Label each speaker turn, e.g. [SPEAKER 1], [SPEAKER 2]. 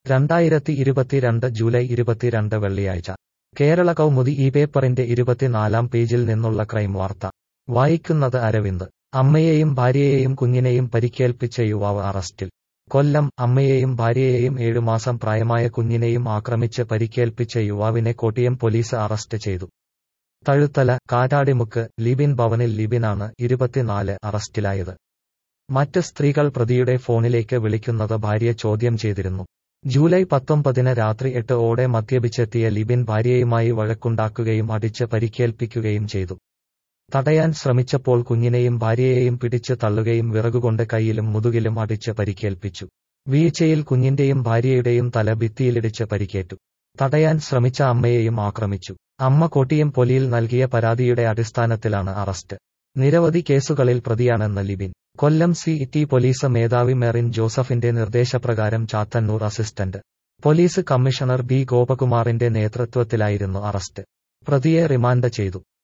[SPEAKER 1] രണ്ടായിരത്തി ഇരുപത്തിരണ്ട് ജൂലൈ ഇരുപത്തിരണ്ട് വെള്ളിയാഴ്ച കേരള കൗമുദി ഈ പേപ്പറിന്റെ ഇരുപത്തിനാലാം പേജിൽ നിന്നുള്ള ക്രൈം വാർത്ത വായിക്കുന്നത് അരവിന്ദ് അമ്മയെയും ഭാര്യയെയും കുഞ്ഞിനെയും പരിക്കേൽപ്പിച്ച യുവാവ് അറസ്റ്റിൽ കൊല്ലം അമ്മയെയും ഭാര്യയെയും ഏഴുമാസം പ്രായമായ കുഞ്ഞിനെയും ആക്രമിച്ച് പരിക്കേൽപ്പിച്ച യുവാവിനെ കോട്ടയം പോലീസ് അറസ്റ്റ് ചെയ്തു തഴുത്തല കാറ്റാടിമുക്ക് ലിബിൻ ഭവനിൽ ലിബിനാണ് ഇരുപത്തിനാല് അറസ്റ്റിലായത് മറ്റ് സ്ത്രീകൾ പ്രതിയുടെ ഫോണിലേക്ക് വിളിക്കുന്നത് ഭാര്യ ചോദ്യം ചെയ്തിരുന്നു ജൂലൈ പത്തൊമ്പതിന് രാത്രി എട്ട് ഓടെ മദ്യപിച്ചെത്തിയ ലിബിൻ ഭാര്യയുമായി വഴക്കുണ്ടാക്കുകയും അടിച്ച് പരിക്കേൽപ്പിക്കുകയും ചെയ്തു തടയാൻ ശ്രമിച്ചപ്പോൾ കുഞ്ഞിനെയും ഭാര്യയെയും പിടിച്ച് തള്ളുകയും വിറകുകൊണ്ട് കൈയിലും മുതുകിലും അടിച്ച് പരിക്കേൽപ്പിച്ചു വീഴ്ചയിൽ കുഞ്ഞിന്റെയും ഭാര്യയുടെയും തല ഭിത്തിയിലിടിച്ച് പരിക്കേറ്റു തടയാൻ ശ്രമിച്ച അമ്മയെയും ആക്രമിച്ചു അമ്മ കോട്ടിയം പൊലിയിൽ നൽകിയ പരാതിയുടെ അടിസ്ഥാനത്തിലാണ് അറസ്റ്റ് നിരവധി കേസുകളിൽ പ്രതിയാണെന്ന് Libin Kollam city police മേധാവി മെറിൻ ജോസഫിന്റെ നിർദ്ദേശപ്രകാരം Chathannoor assistant police commissioner B ഗോപകുമാറിന്റെ നേതൃത്വത്തിലായിരുന്നു അറസ്റ്റ് പ്രതിയെ റിമാൻഡ് ചെയ്തു